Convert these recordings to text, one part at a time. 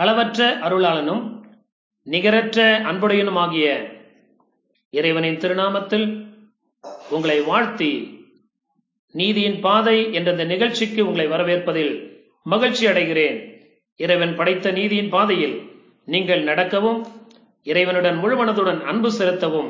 அளவற்ற அருளாளனும் நிகரற்ற அன்புடையனுமாகிய இறைவனின் திருநாமத்தில் உங்களை வாழ்த்தி நீதியின் பாதை என்ற இந்த நிகழ்ச்சிக்கு உங்களை வரவேற்பதில் மகிழ்ச்சி அடைகிறேன் இறைவன் படைத்த நீதியின் பாதையில் நீங்கள் நடக்கவும் இறைவனுடன் முழுமனதுடன் அன்பு செலுத்தவும்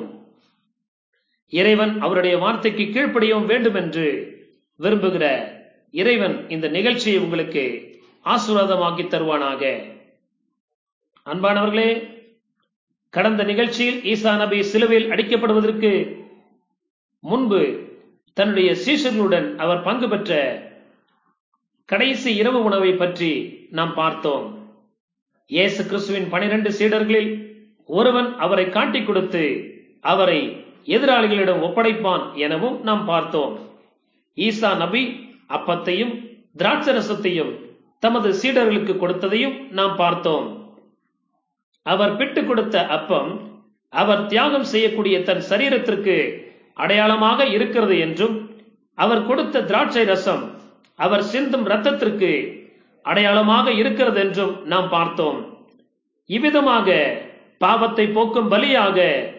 இறைவன் அவருடைய வார்த்தைக்கு கீழ்ப்படியவும் வேண்டும் என்று விரும்புகிற இறைவன் இந்த நிகழ்ச்சியை உங்களுக்கு ஆசீர்வாதமாக்கி தருவானாக அன்பானவர்களே கடந்த நிகழ்ச்சியில் ஈசா நபி சிலுவையில் அடிக்கப்படுவதற்கு முன்பு தன்னுடைய சீஷர்களுடன் அவர் பங்கு பெற்ற கடைசி இரவு உணவை பற்றி நாம் பார்த்தோம் இயேசு கிறிஸ்துவின் பனிரெண்டு சீடர்களில் ஒருவன் அவரை காட்டிக் கொடுத்து அவரை எதிராளிகளிடம் ஒப்படைப்பான் எனவும் நாம் பார்த்தோம் ஈசா நபி அப்பத்தையும் திராட்சரசத்தையும் தமது சீடர்களுக்கு கொடுத்ததையும் நாம் பார்த்தோம் அவர் பிட்டு கொடுத்த அப்பம் அவர் தியாகம் செய்யக்கூடிய தன் சரீரத்திற்கு அடையாளமாக இருக்கிறது என்றும் அவர் கொடுத்த திராட்சை ரசம் அவர் சிந்தும் ரத்தத்திற்கு அடையாளமாக இருக்கிறது என்றும் நாம் பார்த்தோம் இவ்விதமாக பாவத்தை போக்கும் பலியாக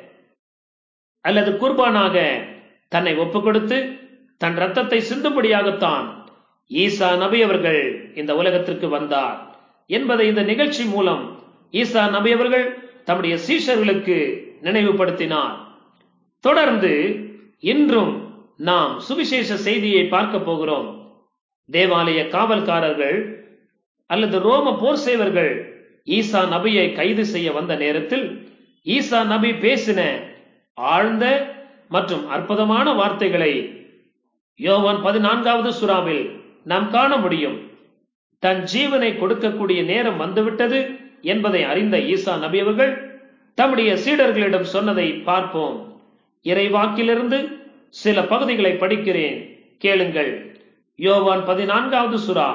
அல்லது குர்பானாக தன்னை ஒப்புக் கொடுத்து தன் ரத்தத்தை சிந்தும்படியாகத்தான் ஈசா நபி அவர்கள் இந்த உலகத்திற்கு வந்தார் என்பதை இந்த நிகழ்ச்சி மூலம் ஈசா நபி அவர்கள் தம்முடைய சீஷர்களுக்கு நினைவுபடுத்தினார் தொடர்ந்து இன்றும் நாம் சுவிசேஷ செய்தியை பார்க்க போகிறோம் தேவாலய காவல்காரர்கள் அல்லது ரோம போர் சேவர்கள் ஈசா நபியை கைது செய்ய வந்த நேரத்தில் ஈசா நபி பேசின ஆழ்ந்த மற்றும் அற்புதமான வார்த்தைகளை யோவான் பதினான்காவது சுறாவில் நாம் காண முடியும் தன் ஜீவனை கொடுக்கக்கூடிய நேரம் வந்துவிட்டது என்பதை அறிந்த ஈசா நபி அவர்கள் தம்முடைய சீடர்களிடம் சொன்னதை பார்ப்போம் இறைவாக்கிலிருந்து சில பகுதிகளை படிக்கிறேன் கேளுங்கள் யோவான் பதினான்காவது சுறா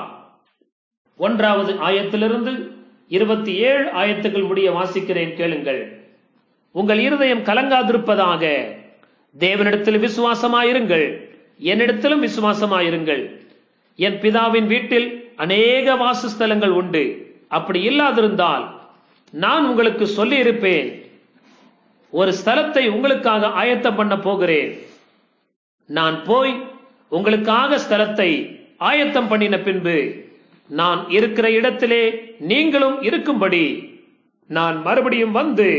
ஒன்றாவது ஆயத்திலிருந்து இருபத்தி ஏழு ஆயத்துகள் முடிய வாசிக்கிறேன் கேளுங்கள் உங்கள் இருதயம் கலங்காதிருப்பதாக தேவனிடத்தில் விசுவாசமாயிருங்கள் என்னிடத்திலும் விசுவாசமாயிருங்கள் என் பிதாவின் வீட்டில் அநேக வாசஸ்தலங்கள் உண்டு அப்படி இல்லாதிருந்தால் நான் உங்களுக்கு சொல்லி இருப்பேன் ஒரு ஸ்தலத்தை உங்களுக்காக ஆயத்தம் பண்ண போகிறேன் நான் போய் உங்களுக்காக ஸ்தலத்தை ஆயத்தம் பண்ணின பின்பு நான் இருக்கிற இடத்திலே நீங்களும் இருக்கும்படி நான் மறுபடியும் வந்து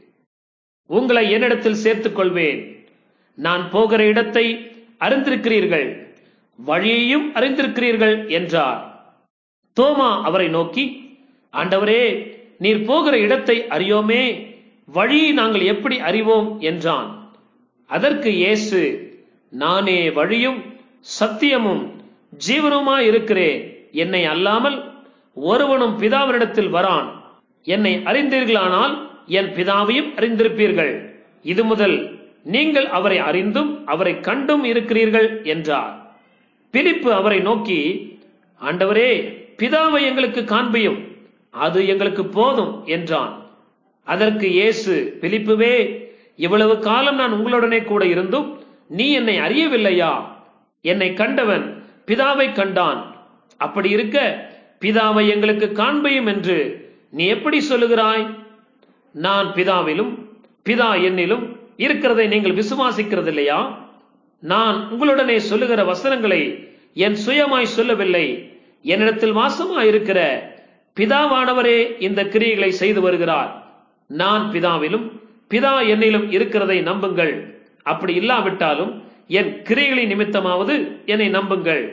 உங்களை என்னிடத்தில் சேர்த்துக் கொள்வேன் நான் போகிற இடத்தை அறிந்திருக்கிறீர்கள் வழியையும் அறிந்திருக்கிறீர்கள் என்றார் தோமா அவரை நோக்கி ஆண்டவரே நீர் போகிற இடத்தை அறியோமே வழியை நாங்கள் எப்படி அறிவோம் என்றான் அதற்கு இயேசு நானே வழியும் சத்தியமும் ஜீவனுமாய் இருக்கிறேன் என்னை அல்லாமல் ஒருவனும் பிதாவினிடத்தில் வரான் என்னை அறிந்தீர்களானால் என் பிதாவையும் அறிந்திருப்பீர்கள் இது முதல் நீங்கள் அவரை அறிந்தும் அவரை கண்டும் இருக்கிறீர்கள் என்றார் பிலிப்பு அவரை நோக்கி ஆண்டவரே பிதாவை எங்களுக்கு காண்பியும் அது எங்களுக்கு போதும் என்றான் அதற்கு இயேசு பிலிப்புவே இவ்வளவு காலம் நான் உங்களுடனே கூட இருந்தும் நீ என்னை அறியவில்லையா என்னை கண்டவன் பிதாவை கண்டான் அப்படி இருக்க பிதாவை எங்களுக்கு காண்பையும் என்று நீ எப்படி சொல்லுகிறாய் நான் பிதாவிலும் பிதா என்னிலும் இருக்கிறதை நீங்கள் விசுவாசிக்கிறது இல்லையா நான் உங்களுடனே சொல்லுகிற வசனங்களை என் சுயமாய் சொல்லவில்லை என்னிடத்தில் வாசமாய் இருக்கிற பிதாவானவரே இந்த கிரியைகளை செய்து வருகிறார் நான் பிதாவிலும் பிதா என்னிலும் இருக்கிறதை நம்புங்கள் அப்படி இல்லாவிட்டாலும் என் கிரியைகளின் நிமித்தமாவது என்னை நம்புங்கள்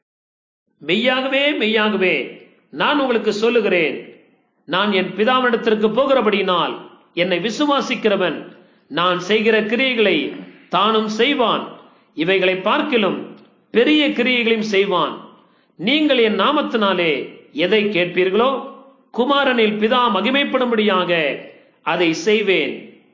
மெய்யாகவே மெய்யாகவே நான் உங்களுக்கு சொல்லுகிறேன் நான் என் பிதாவினிடத்திற்கு போகிறபடியினால் என்னை விசுவாசிக்கிறவன் நான் செய்கிற கிரியைகளை தானும் செய்வான் இவைகளை பார்க்கிலும் பெரிய கிரியைகளையும் செய்வான் நீங்கள் என் நாமத்தினாலே எதை கேட்பீர்களோ குமாரனில் பிதா மகிமைப்படும்படியாக அதை செய்வேன்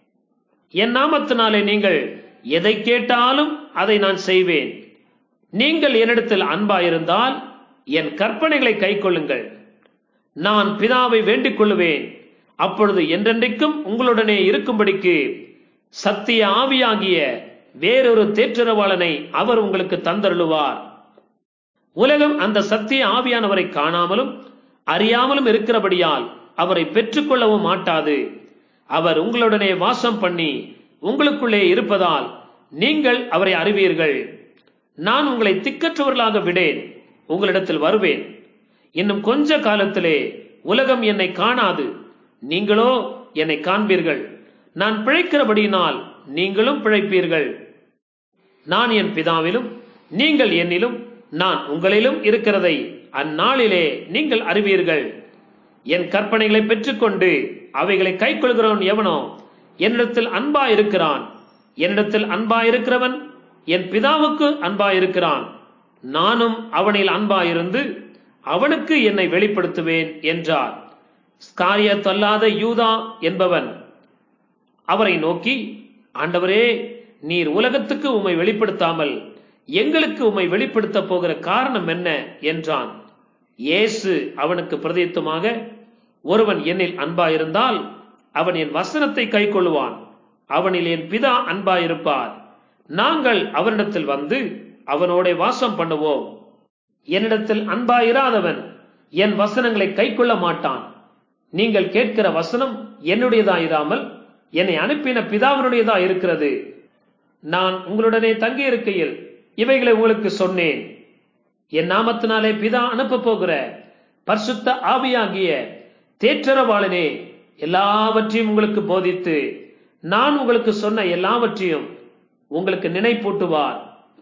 என் நாமத்தினாலே நீங்கள் எதை கேட்டாலும் அதை நான் செய்வேன் நீங்கள் என்னிடத்தில் அன்பாயிருந்தால் என் கற்பனைகளை கைக்கொள்ளுங்கள் நான் பிதாவை வேண்டிக் கொள்ளுவேன் அப்பொழுது என்றென்றைக்கும் உங்களுடனே இருக்கும்படிக்கு சத்திய ஆவியாகிய வேறொரு தேற்றரவாளனை அவர் உங்களுக்கு தந்தருளுவார் உலகம் அந்த சத்திய ஆவியானவரை காணாமலும் அறியாமலும் இருக்கிறபடியால் அவரை பெற்றுக்கொள்ளவும் மாட்டாது அவர் உங்களுடனே வாசம் பண்ணி உங்களுக்குள்ளே இருப்பதால் நீங்கள் அவரை அறிவீர்கள் நான் உங்களை திக்கற்றவர்களாக விடேன் உங்களிடத்தில் வருவேன் இன்னும் கொஞ்ச காலத்திலே உலகம் என்னை காணாது நீங்களோ என்னை காண்பீர்கள் நான் பிழைக்கிறபடியினால் நீங்களும் பிழைப்பீர்கள் நான் என் பிதாவிலும் நீங்கள் என்னிலும் நான் உங்களிலும் இருக்கிறதை அந்நாளிலே நீங்கள் அறிவீர்கள் என் கற்பனைகளை பெற்றுக்கொண்டு அவைகளை கைக்கொள்கிறவன் எவனோ என்னிடத்தில் அன்பா இருக்கிறான் என்னிடத்தில் அன்பா இருக்கிறவன் என் பிதாவுக்கு அன்பா இருக்கிறான் நானும் அவனில் அன்பா இருந்து அவனுக்கு என்னை வெளிப்படுத்துவேன் என்றார் ஸ்காரியத்தல்லாத யூதா என்பவன் அவரை நோக்கி ஆண்டவரே நீர் உலகத்துக்கு உம்மை வெளிப்படுத்தாமல் எங்களுக்கு உம்மை வெளிப்படுத்த போகிற காரணம் என்ன என்றான் இயேசு அவனுக்கு பிரதித்துமாக ஒருவன் என்னில் அன்பாயிருந்தால் அவன் என் வசனத்தை கைக்கொள்ளுவான் அவனில் என் பிதா அன்பாயிருப்பார் நாங்கள் அவனிடத்தில் வந்து அவனோட வாசம் பண்ணுவோம் என்னிடத்தில் அன்பாயிராதவன் என் வசனங்களை கைக்கொள்ள மாட்டான் நீங்கள் கேட்கிற வசனம் என்னுடையதாயிராமல் என்னை அனுப்பின பிதாவினுடையதா இருக்கிறது நான் உங்களுடனே தங்கியிருக்கையில் இவைகளை உங்களுக்கு சொன்னேன் என் நாமத்தினாலே பிதா அனுப்ப போகிற பரிசுத்த ஆவியாகிய தேற்றரவாளனே எல்லாவற்றையும் உங்களுக்கு போதித்து நான் உங்களுக்கு சொன்ன எல்லாவற்றையும் உங்களுக்கு நினைப்பூட்டுவார்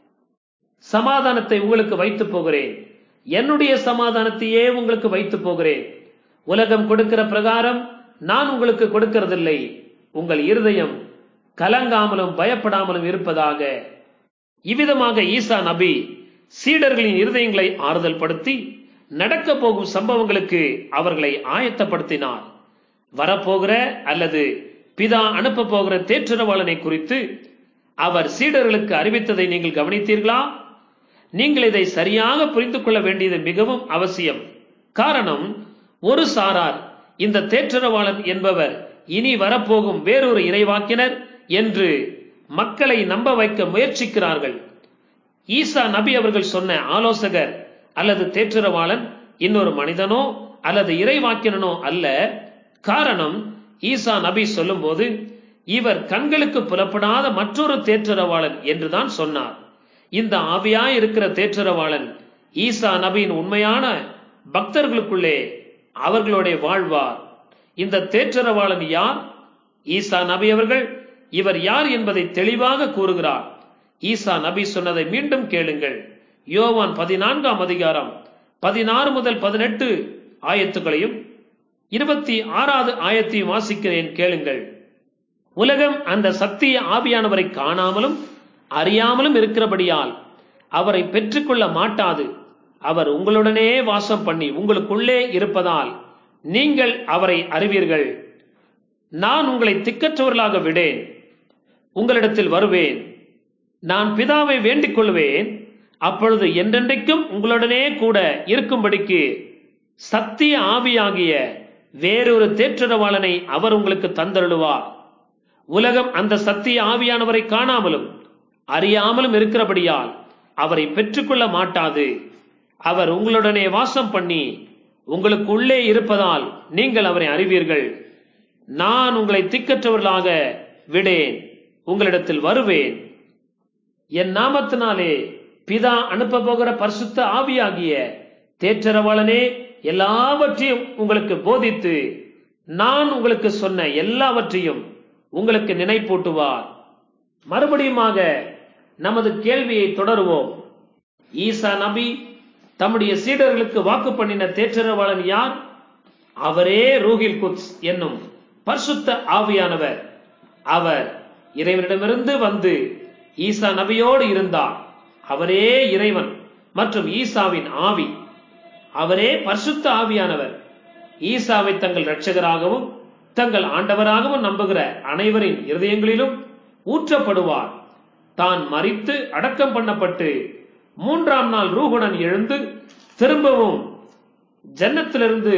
சமாதானத்தை உங்களுக்கு வைத்து போகிறேன் என்னுடைய சமாதானத்தையே உங்களுக்கு வைத்து போகிறேன் உலகம் கொடுக்கிற பிரகாரம் நான் உங்களுக்கு கொடுக்கிறதில்லை உங்கள் இருதயம் கலங்காமலும் பயப்படாமலும் இருப்பதாக இவ்விதமாக ஈசா நபி சீடர்களின் இருதயங்களை ஆறுதல் படுத்தி நடக்க போகும் சம்பவங்களுக்கு அவர்களை ஆயத்தப்படுத்தினார் வரப்போகிற அல்லது பிதா அனுப்ப போகிற தேற்றரவாளனை குறித்து அவர் சீடர்களுக்கு அறிவித்ததை நீங்கள் கவனித்தீர்களா நீங்கள் இதை சரியாக புரிந்து கொள்ள வேண்டியது மிகவும் அவசியம் காரணம் ஒரு சாரார் இந்த தேற்றரவாளன் என்பவர் இனி வரப்போகும் வேறொரு இறைவாக்கினர் என்று மக்களை நம்ப வைக்க முயற்சிக்கிறார்கள் ஈசா நபி அவர்கள் சொன்ன ஆலோசகர் அல்லது தேற்றரவாளன் இன்னொரு மனிதனோ அல்லது இறைவாக்கினனோ அல்ல காரணம் ஈசா நபி சொல்லும்போது இவர் கண்களுக்கு புலப்படாத மற்றொரு தேற்றரவாளன் என்றுதான் சொன்னார் இந்த ஆவியாய் இருக்கிற தேற்றரவாளன் ஈசா நபியின் உண்மையான பக்தர்களுக்குள்ளே அவர்களோட வாழ்வார் இந்த தேற்றரவாளன் யார் ஈசா நபி அவர்கள் இவர் யார் என்பதை தெளிவாக கூறுகிறார் ஈசா நபி சொன்னதை மீண்டும் கேளுங்கள் யோவான் பதினான்காம் அதிகாரம் பதினாறு முதல் பதினெட்டு ஆயத்துக்களையும் இருபத்தி ஆறாவது ஆயத்தையும் வாசிக்கிறேன் கேளுங்கள் உலகம் அந்த சத்திய ஆவியானவரை காணாமலும் அறியாமலும் இருக்கிறபடியால் அவரை பெற்றுக்கொள்ள மாட்டாது அவர் உங்களுடனே வாசம் பண்ணி உங்களுக்குள்ளே இருப்பதால் நீங்கள் அவரை அறிவீர்கள் நான் உங்களை திக்கற்றவர்களாக விடேன் உங்களிடத்தில் வருவேன் நான் பிதாவை வேண்டிக் கொள்வேன் அப்பொழுது என்றென்றைக்கும் உங்களுடனே கூட இருக்கும்படிக்கு சத்திய ஆவியாகிய வேறொரு தேற்றரவாளனை அவர் உங்களுக்கு தந்தருளுவார் உலகம் அந்த சத்திய ஆவியானவரை காணாமலும் அறியாமலும் இருக்கிறபடியால் அவரை பெற்றுக்கொள்ள மாட்டாது அவர் உங்களுடனே வாசம் பண்ணி உங்களுக்கு உள்ளே இருப்பதால் நீங்கள் அவரை அறிவீர்கள் நான் உங்களை திக்கற்றவர்களாக விடேன் உங்களிடத்தில் வருவேன் என் நாமத்தினாலே பிதா அனுப்ப போகிற பரிசுத்த ஆவியாகிய தேற்றரவாளனே எல்லாவற்றையும் உங்களுக்கு போதித்து நான் உங்களுக்கு சொன்ன எல்லாவற்றையும் உங்களுக்கு நினைப்பூட்டுவார் மறுபடியுமாக நமது கேள்வியை தொடருவோம் ஈசா நபி தம்முடைய சீடர்களுக்கு வாக்கு பண்ணின தேற்றரவாளன் யார் அவரே ரூகில் குத்ஸ் என்னும் பரிசுத்த ஆவியானவர் அவர் இறைவனிடமிருந்து வந்து ஈசா நபியோடு இருந்தார் அவரே இறைவன் மற்றும் ஈசாவின் ஆவி அவரே பரிசுத்த ஆவியானவர் ஈசாவை தங்கள் இரட்சகராகவும் தங்கள் ஆண்டவராகவும் நம்புகிற அனைவரின் இருதயங்களிலும் ஊற்றப்படுவார் தான் மறித்து அடக்கம் பண்ணப்பட்டு மூன்றாம் நாள் ரூகுடன் எழுந்து திரும்பவும் ஜன்னத்திலிருந்து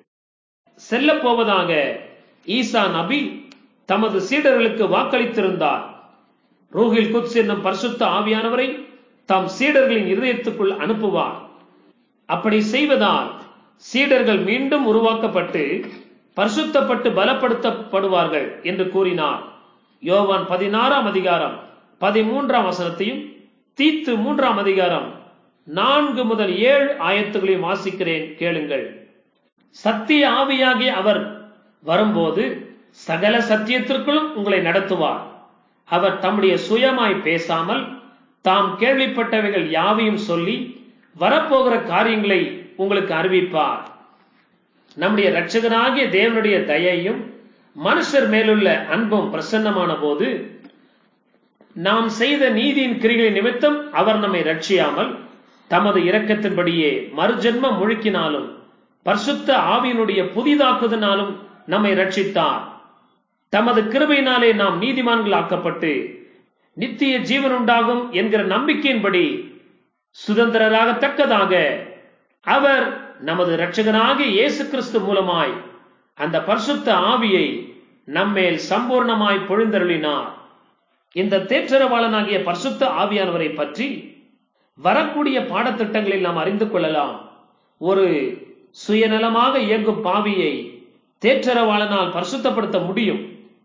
செல்ல போவதாக ஈசா நபி தமது சீடர்களுக்கு வாக்களித்திருந்தார் ரூஹில் குத்ஸ் என்னும் பரிசுத்த ஆவியானவரை தம் சீடர்களின் இருதயத்துக்குள் அனுப்புவார் அப்படி செய்வதால் சீடர்கள் மீண்டும் உருவாக்கப்பட்டு பரிசுத்தப்பட்டு பலப்படுத்தப்படுவார்கள் என்று கூறினார் யோவான் பதினாறாம் அதிகாரம் பதிமூன்றாம் வசனத்தையும் தீத்து மூன்றாம் அதிகாரம் நான்கு முதல் ஏழு ஆயத்துகளையும் வாசிக்கிறேன் கேளுங்கள் சத்திய ஆவியாகிய அவர் வரும்போது சகல சத்தியத்திற்குள்ளும் உங்களை நடத்துவார் அவர் தம்முடைய சுயமாய் பேசாமல் தாம் கேள்விப்பட்டவைகள் யாவையும் சொல்லி வரப்போகிற காரியங்களை உங்களுக்கு அறிவிப்பார் நம்முடைய இரட்சகனாகிய தேவனுடைய தயையும் மனுஷர் மேலுள்ள அன்பும் பிரசன்னமான போது நாம் செய்த நீதியின் கிரிகளின் நிமித்தம் அவர் நம்மை ரட்சியாமல் தமது இரக்கத்தின்படியே மறுஜென்ம முழுக்கினாலும் பரிசுத்த ஆவியினுடைய புதிதாக்குதனாலும் நம்மை ரட்சித்தார் தமது கிருபையினாலே நாம் நீதிமான்கள் ஆக்கப்பட்டு நித்திய ஜீவன் உண்டாகும் என்கிற நம்பிக்கையின்படி சுதந்திரராகத்தக்கதாக அவர் நமது இரட்சகனாகிய இயேசு கிறிஸ்து மூலமாய் அந்த பரிசுத்த ஆவியை நம்மேல் சம்பூர்ணமாய் பொழிந்தருளினார் இந்த தேற்றரவாளனாகிய பரிசுத்த ஆவியானவரை பற்றி வரக்கூடிய பாடத்திட்டங்களில் நாம் அறிந்து கொள்ளலாம் ஒரு சுயநலமாக இயங்கும் பாவியை தேற்றரவாளனால் பரிசுத்தப்படுத்த முடியும்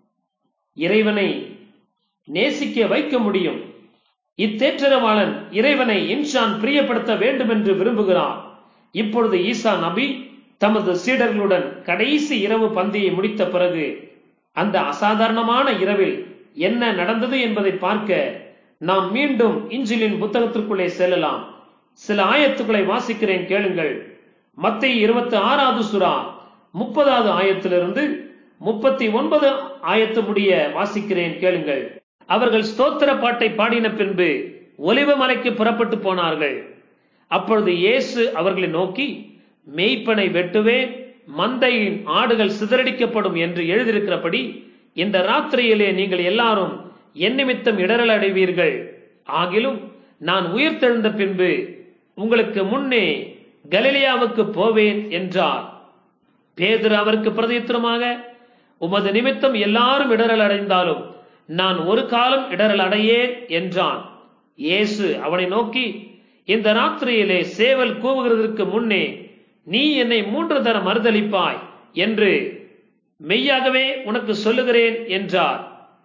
இறைவனை நேசிக்க வைக்க முடியும் இத்தேற்றரவாளன் இறைவனை இன்ஷான் பிரியப்படுத்த வேண்டும் என்று விரும்புகிறார் இப்பொழுது ஈசா நபி தமது சீடர்களுடன் கடைசி இரவு பந்தியை முடித்த பிறகு அந்த அசாதாரணமான இரவில் என்ன நடந்தது என்பதை பார்க்க நாம் மீண்டும் இஞ்சிலின் புத்தகத்திற்குள்ளே செல்லலாம் சில ஆயத்துக்களை வாசிக்கிறேன் கேளுங்கள் மத்திய இருபத்தி ஆறாவது சுறா முப்பதாவது ஆயத்திலிருந்து முப்பத்தி ஒன்பது ஆயத்து முடிய வாசிக்கிறேன் கேளுங்கள் அவர்கள் ஸ்தோத்திர பாட்டை பாடின பின்பு ஒலிவ மலைக்கு புறப்பட்டு போனார்கள் அப்பொழுது இயேசு அவர்களை நோக்கி மெய்ப்பனை வெட்டுவேன் மந்தையின் ஆடுகள் சிதறடிக்கப்படும் என்று எழுதியிருக்கிறபடி இந்த ராத்திரியிலே நீங்கள் எல்லாரும் என் நிமித்தம் இடரல் அடைவீர்கள் ஆகிலும் நான் உயிர்த்தெழுந்த பின்பு உங்களுக்கு முன்னே கலிலியாவுக்கு போவேன் என்றார் பேதுரு அவருக்கு பிரதித்திரமாக உமது நிமித்தம் எல்லாரும் இடரல் அடைந்தாலும் நான் ஒரு காலம் இடரல் அடையேன் என்றான் இயேசு அவனை நோக்கி இந்த ராத்திரியிலே சேவல் கூவுகிறதற்கு முன்னே நீ என்னை மூன்று தர மறுதளிப்பாய் என்று மெய்யாகவே உனக்கு சொல்லுகிறேன் என்றார்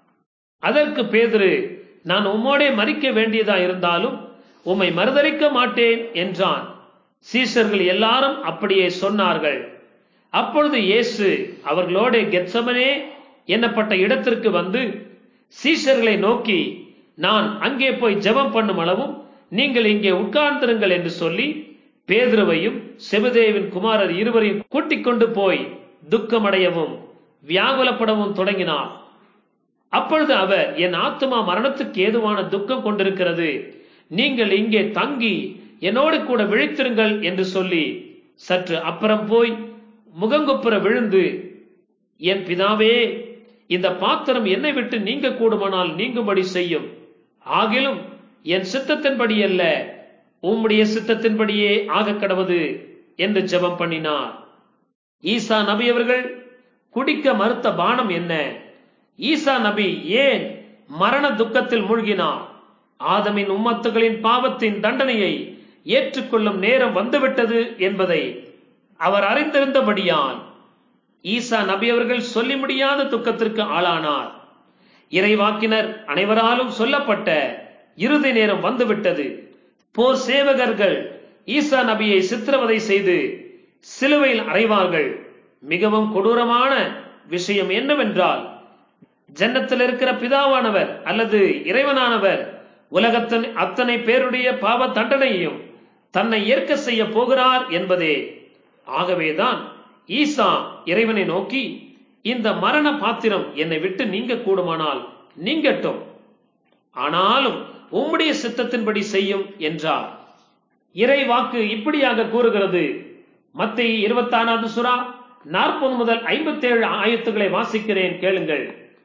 அதற்கு பேதுரு நான் உம்மோடே மறிக்க வேண்டியதா இருந்தாலும் உம்மை மறுதளிக்க மாட்டேன் என்றான் சீசர்கள் எல்லாரும் அப்படியே சொன்னார்கள் அப்பொழுது இயேசு அவர்களோட கெத்சமனே என்னப்பட்ட இடத்திற்கு வந்து சீஷர்களை நோக்கி நான் அங்கே போய் ஜெபம் பண்ணும் அளவும் நீங்கள் இங்கே உட்கார்ந்திருங்கள் என்று சொல்லி பேதுருவையும் செபதேவின் குமாரர் இருவரையும் கூட்டிக் கொண்டு போய் துக்கமடையவும் வியாகுலப்படவும் தொடங்கினார் அப்பொழுது அவர் என் ஆத்மா மரணத்துக்கு ஏதுவான துக்கம் கொண்டிருக்கிறது நீங்கள் இங்கே தங்கி என்னோடு கூட விழித்திருங்கள் என்று சொல்லி சற்று அப்புறம் போய் முகங்குப்புற விழுந்து என் பிதாவே இந்த பாத்திரம் என்னை விட்டு நீங்க கூடுமானால் நீங்கும்படி செய்யும் ஆகிலும் என் சித்தத்தின்படி அல்ல உம்முடைய சித்தத்தின்படியே ஆக கடவது என்று ஜெபம் பண்ணினார் ஈசா நபி அவர்கள் குடிக்க மறுத்த பானம் என்ன ஈசா நபி ஏன் மரண துக்கத்தில் மூழ்கினார் ஆதமின் உம்மத்துகளின் பாவத்தின் தண்டனையை ஏற்றுக்கொள்ளும் நேரம் வந்துவிட்டது என்பதை அவர் அறிந்திருந்தபடியால் ஈசா நபி அவர்கள் சொல்லி முடியாத துக்கத்திற்கு ஆளானார் இறைவாக்கினர் அனைவராலும் சொல்லப்பட்ட இறுதி நேரம் வந்துவிட்டது போர் சேவகர்கள் ஈசா நபியை சித்திரவதை செய்து சிலுவையில் அறைவார்கள் மிகவும் கொடூரமான விஷயம் என்னவென்றால் ஜன்னத்தில் இருக்கிற பிதாவானவர் அல்லது இறைவனானவர் உலகத்தின் அத்தனை பேருடைய பாவ தண்டனையும் தன்னை ஏற்க செய்ய போகிறார் என்பதே ஆகவேதான் ஈசா இறைவனை நோக்கி இந்த மரண பாத்திரம் என்னை விட்டு நீங்க கூடுமானால் நீங்கட்டும் ஆனாலும் உம்முடைய சித்தத்தின்படி செய்யும் என்றார் இறை வாக்கு இப்படியாக கூறுகிறது மத்திய இருபத்தி ஆறாவது சுறா நாற்பது முதல் ஐம்பத்தி ஏழு ஆயத்துக்களை வாசிக்கிறேன் கேளுங்கள்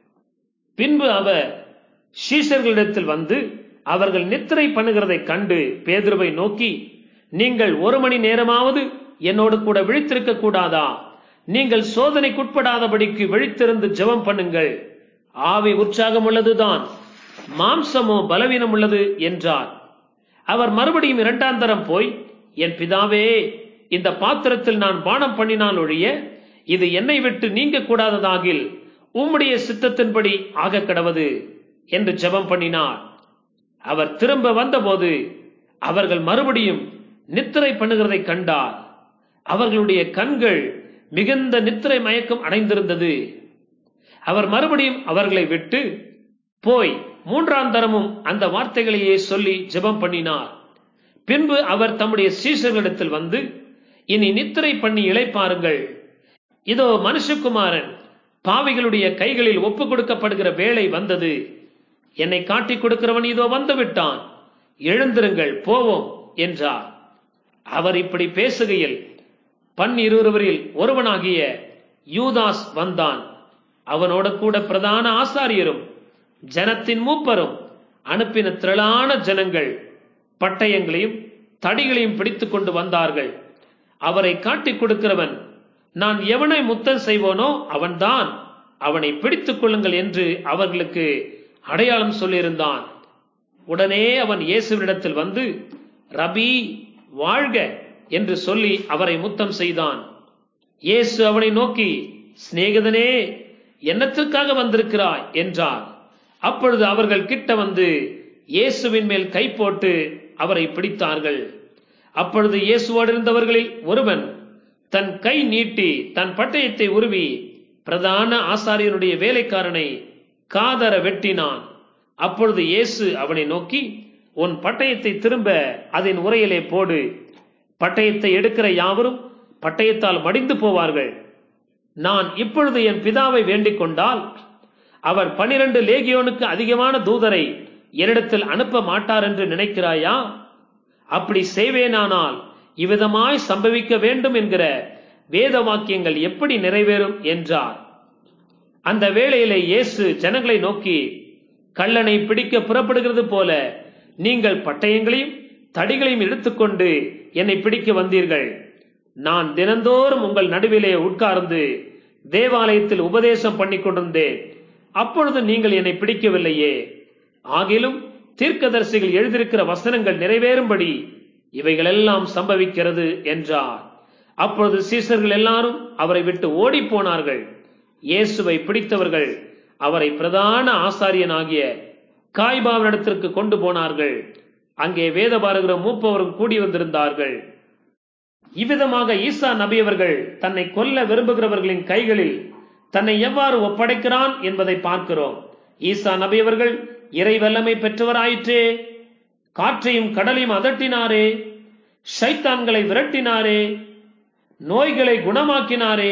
பின்பு அவர் சீஷர்களிடத்தில் வந்து அவர்கள் நித்திரை பண்ணுகிறதை கண்டு பேதுருவை நோக்கி நீங்கள் ஒரு மணி நேரமாவது என்னோடு கூட விழித்திருக்க கூடாதா நீங்கள் சோதனைக்குட்படாதபடிக்கு விழித்திருந்து ஜெபம் பண்ணுங்கள் ஆவி உற்சாகம் உள்ளதுதான் மாம்சமோ பலவீனம் உள்ளது என்றார் அவர் மறுபடியும் இரண்டாம் தரம் போய் என் பிதாவே இந்த பாத்திரத்தில் நான் பானம் பண்ணினால் ஒழிய இது என்னை விட்டு நீங்க கூடாததாகில் உம்முடைய சித்தத்தின்படி ஆக கடவது என்று ஜெபம் பண்ணினார் அவர் திரும்ப வந்தபோது அவர்கள் மறுபடியும் நித்திரை பண்ணுகிறதை கண்டார் அவர்களுடைய கண்கள் மிகுந்த நித்திரை மயக்கம் அடைந்திருந்தது அவர் மறுபடியும் அவர்களை விட்டு போய் மூன்றாம் தரமும் அந்த வார்த்தைகளையே சொல்லி ஜெபம் பண்ணினார் பின்பு அவர் தம்முடைய சீசர்களிடத்தில் வந்து இனி நித்திரை பண்ணி இளைப்பாருங்கள் இதோ மனுஷகுமாரன் பாவிகளுடைய கைகளில் ஒப்பு கொடுக்கப்படுகிற வேளை வந்தது என்னை காட்டிக் கொடுக்கிறவன் இதோ வந்து விட்டான் எழுந்திருங்கள் போவோம் என்றார் அவர் இப்படி பேசுகையில் பன்னிருவரில் ஒருவனாகிய யூதாஸ் வந்தான் அவனோட கூட பிரதான ஆசாரியரும் ஜனத்தின் மூப்பரும் அனுப்பின திரளான ஜனங்கள் பட்டயங்களையும் தடிகளையும் பிடித்துக் கொண்டு வந்தார்கள் அவரை காட்டிக் கொடுக்கிறவன் நான் எவனை முத்தம் செய்வோனோ அவன்தான் அவனை பிடித்துக் கொள்ளுங்கள் என்று அவர்களுக்கு அடையாளம் சொல்லியிருந்தான் உடனே அவன் இயேசுவினிடத்தில் வந்து ரபி வாழ்க என்று சொல்லி அவரை முத்தம் செய்தான் இயேசு அவனை நோக்கி சிநேகிதனே என்னத்திற்காக வந்திருக்கிறாய் என்றார் அப்பொழுது அவர்கள் கிட்ட வந்து இயேசுவின் மேல் கை போட்டு அவரை பிடித்தார்கள் அப்பொழுது இயேசுவோடு இருந்தவர்களில் ஒருவன் தன் கை நீட்டி தன் பட்டயத்தை உருவி பிரதான ஆசாரியனுடைய வேலைக்காரனை காதர வெட்டினான் அப்பொழுது இயேசு அவனை நோக்கி உன் பட்டயத்தை திரும்ப அதன் உரையிலே போடு பட்டயத்தை எடுக்கிற யாவரும் பட்டயத்தால் மடிந்து போவார்கள் நான் இப்பொழுது என் பிதாவை வேண்டிக் கொண்டால் அவர் பனிரெண்டு லேகியோனுக்கு அதிகமான தூதரை என்னிடத்தில் அனுப்ப மாட்டார் என்று நினைக்கிறாயா அப்படி செய்வேனானால் இவ்விதமாய் சம்பவிக்க வேண்டும் என்கிற வேத வாக்கியங்கள் எப்படி நிறைவேறும் என்றார் அந்த வேளையிலே இயேசு ஜனங்களை நோக்கி கள்ளனை பிடிக்க புறப்படுகிறது போல நீங்கள் பட்டயங்களையும் தடிகளையும் எடுத்துக்கொண்டு என்னை பிடிக்க வந்தீர்கள் நான் தினந்தோறும் உங்கள் நடுவிலே உட்கார்ந்து தேவாலயத்தில் உபதேசம் பண்ணிக் கொண்டிருந்தேன் அப்பொழுது நீங்கள் என்னை பிடிக்கவில்லையே ஆகிலும் தீர்க்கதரிசிகள் எழுதியிருக்கிற வசனங்கள் நிறைவேறும்படி இவைகளெல்லாம் சம்பவிக்கிறது என்றார் அப்பொழுது சீசர்கள் எல்லாரும் அவரை விட்டு ஓடி போனார்கள் இயேசுவை பிடித்தவர்கள் அவரை பிரதான ஆசாரியனாகிய காய்பாவனிடத்திற்கு கொண்டு போனார்கள் அங்கே வேத பாரகிற மூப்பவரும் கூடி வந்திருந்தார்கள் இவ்விதமாக ஈசா நபியவர்கள் தன்னை கொல்ல விரும்புகிறவர்களின் கைகளில் தன்னை எவ்வாறு ஒப்படைக்கிறான் என்பதை பார்க்கிறோம் ஈசா நபியவர்கள் இறை வல்லமை பெற்றவராயிற்றே காற்றையும் கடலையும் அதட்டினாரே ஷைத்தான்களை விரட்டினாரே நோய்களை குணமாக்கினாரே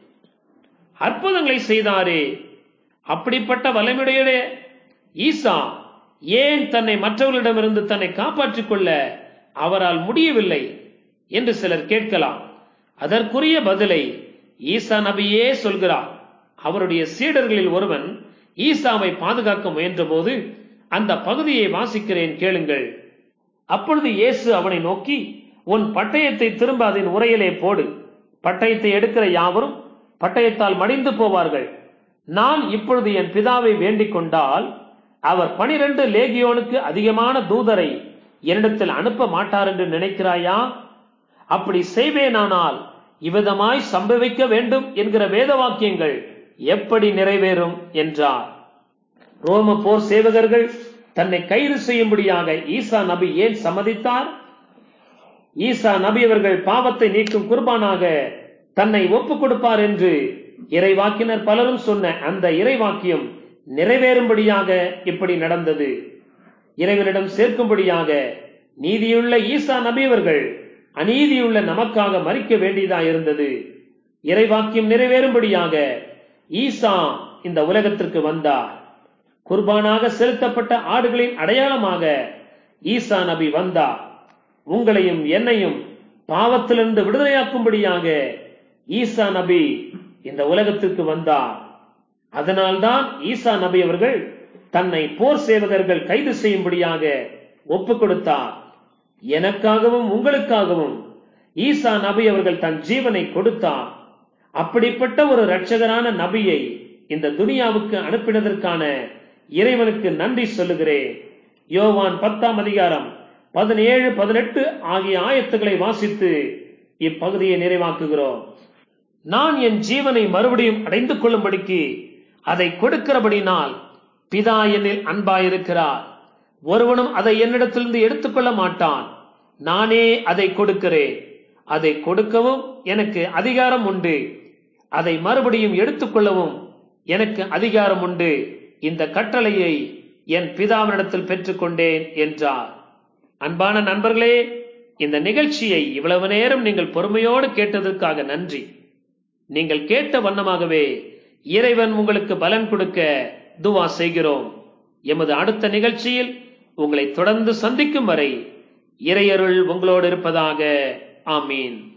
அற்புதங்களை செய்தாரே அப்படிப்பட்ட வல்லமையுடைய ஈசா ஏன் தன்னை மற்றவர்களிடமிருந்து தன்னை காப்பாற்றிக் கொள்ள அவரால் முடியவில்லை என்று சிலர் கேட்கலாம் அதற்குரிய பதிலை ஈசா நபியே சொல்கிறார் அவருடைய சீடர்களில் ஒருவன் ஈசாவை பாதுகாக்க முயன்றபோது அந்த பகுதியை வாசிக்கிறேன் கேளுங்கள் அப்பொழுது இயேசு அவனை நோக்கி உன் பட்டயத்தை திரும்ப அதன் உரையிலே போடு பட்டயத்தை எடுக்கிற யாவரும் பட்டயத்தால் மடிந்து போவார்கள் நான் இப்பொழுது என் பிதாவை வேண்டிக் கொண்டால் அவர் பனிரெண்டு லேகியோனுக்கு அதிகமான தூதரை என்னிடத்தில் அனுப்ப மாட்டார் என்று நினைக்கிறாயா அப்படி செய்வேனானால் இவ்விதமாய் சம்பவிக்க வேண்டும் என்கிற வேத வாக்கியங்கள் எப்படி நிறைவேறும் என்றார் ரோம போர் சேவகர்கள் தன்னை கைது செய்யும்படியாக ஈசா நபி ஏன் சம்மதித்தார் ஈசா நபி அவர்கள் பாவத்தை நீக்கும் குர்பானாக தன்னை ஒப்புக் கொடுப்பார் என்று இறைவாக்கினர் பலரும் சொன்ன அந்த இறைவாக்கியம் நிறைவேறும்படியாக இப்படி நடந்தது இறைவனிடம் சேர்க்கும்படியாக நீதியுள்ள ஈசா நபி அவர்கள் அநீதியுள்ள நமக்காக மறிக்க வேண்டியதா இருந்தது இறைவாக்கியம் நிறைவேறும்படியாக ஈசா இந்த உலகத்திற்கு வந்தார் குர்பானாக செலுத்தப்பட்ட ஆடுகளின் அடையாளமாக ஈசா நபி வந்தார் உங்களையும் என்னையும் பாவத்திலிருந்து விடுதலையாக்கும்படியாக ஈசா நபி இந்த உலகத்திற்கு வந்தார் அதனால்தான் ஈசா நபி அவர்கள் தன்னை போர் சேவகர்கள் கைது செய்யும்படியாக ஒப்புக் கொடுத்தார் எனக்காகவும் உங்களுக்காகவும் ஈசா நபி அவர்கள் தன் ஜீவனை கொடுத்தார் அப்படிப்பட்ட ஒரு இரட்சகரான நபியை இந்த துனியாவுக்கு அனுப்பினதற்கான இறைவனுக்கு நன்றி சொல்லுகிறேன் யோவான் பத்தாம் அதிகாரம் பதினேழு பதினெட்டு ஆகிய ஆயத்துக்களை வாசித்து இப்பகுதியை நிறைவாக்குகிறோம் நான் என் ஜீவனை மறுபடியும் அடைந்து கொள்ளும்படிக்கு அதை கொடுக்கிறபடினால் பிதா என்னில் அன்பாயிருக்கிறார் ஒருவனும் அதை என்னிடத்திலிருந்து எடுத்துக்கொள்ள மாட்டான் நானே அதை கொடுக்கிறேன் அதை கொடுக்கவும் எனக்கு அதிகாரம் உண்டு அதை மறுபடியும் எடுத்துக்கொள்ளவும் எனக்கு அதிகாரம் உண்டு இந்த கட்டளையை என் பிதாவினிடத்தில் பெற்றுக்கொண்டேன் என்றார் அன்பான நண்பர்களே இந்த நிகழ்ச்சியை இவ்வளவு நேரம் நீங்கள் பொறுமையோடு கேட்டதற்காக நன்றி நீங்கள் கேட்ட வண்ணமாகவே இறைவன் உங்களுக்கு பலன் கொடுக்க துவா செய்கிறோம் எமது அடுத்த நிகழ்ச்சியில் உங்களை தொடர்ந்து சந்திக்கும் வரை இறையருள் உங்களோடு இருப்பதாக ஆமீன்